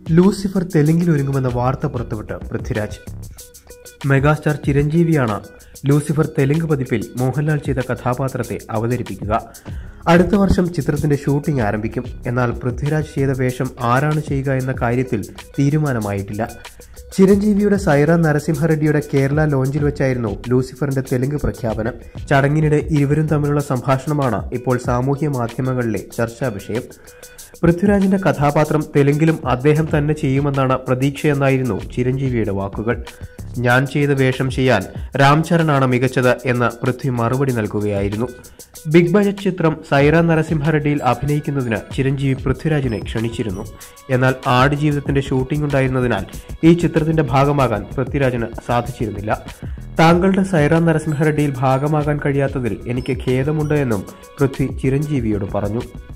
Lucifer തെലുങ്കിൽ ഒരുങ്ങുമെന്ന വാർത്ത പുറത്തുവിട്ട് പൃഥ്വിരാജ് മെഗാസ്റ്റാർ ചിരഞ്ജീവിയാണ് ലൂസിഫർ തെലുങ്ക് പതിപ്പിൽ മോഹൻലാൽ ചെയ്ത കഥാപാത്രത്തെ അവതരിപ്പിക്കുക അടുത്ത വർഷം ചിത്രത്തിന്റെ ഷൂട്ടിംഗ് ആരംഭിക്കും എന്നാൽ പൃഥ്വിരാജ് ചെയ്ത വേഷം ആരാണ് ചെയ്യുക എന്ന കാര്യത്തിൽ തീരുമാനമായിട്ടില്ല ചിരഞ്ജീവിയുടെ സൈറ നരസിംഹറെഡ്ഡിയുടെ കേരള ലോഞ്ചിൽ വെച്ചായിരുന്നു ലൂസിഫറിന്റെ തെലുങ്ക് പ്രഖ്യാപനം ചടങ്ങിനിടെ ഇരുവരും തമ്മിലുള്ള സംഭാഷണമാണ് ഇപ്പോൾ സാമൂഹ്യ മാധ്യമങ്ങളിലെ ചർച്ചാ വിഷയം പൃഥ്വിരാജിന്റെ കഥാപാത്രം തെലുങ്കിലും അദ്ദേഹം തന്നെ ചെയ്യുമെന്നാണ് പ്രതീക്ഷയെന്നായിരുന്നു ചിരഞ്ജീവിയുടെ വാക്കുകൾ ഞാൻ ചെയ്ത വേഷം ചെയ്യാൻ രാംചരണാണ് മികച്ചത് എന്ന് പൃഥ്വി മറുപടി നൽകുകയായിരുന്നു ബിഗ് ബജറ്റ് ചിത്രം സൈറ നരസിംഹറെഡ്ഡിയിൽ അഭിനയിക്കുന്നതിന് ചിരഞ്ജീവി പൃഥ്വിരാജിനെ ക്ഷണിച്ചിരുന്നു എന്നാൽ ആടുജീവിതത്തിന്റെ ഷൂട്ടിംഗ് ഉണ്ടായിരുന്നതിനാൽ ഈ ചിത്രത്തിന്റെ ഭാഗമാകാൻ പൃഥ്വിരാജിന് സാധിച്ചിരുന്നില്ല താങ്കളുടെ സൈറ നരസിംഹറെഡ്ഡിയിൽ ഭാഗമാകാൻ കഴിയാത്തതിൽ എനിക്ക് ഖേദമുണ്ട് എന്നും പൃഥ്വി ചിരഞ്ജീവിയോട് പറഞ്ഞു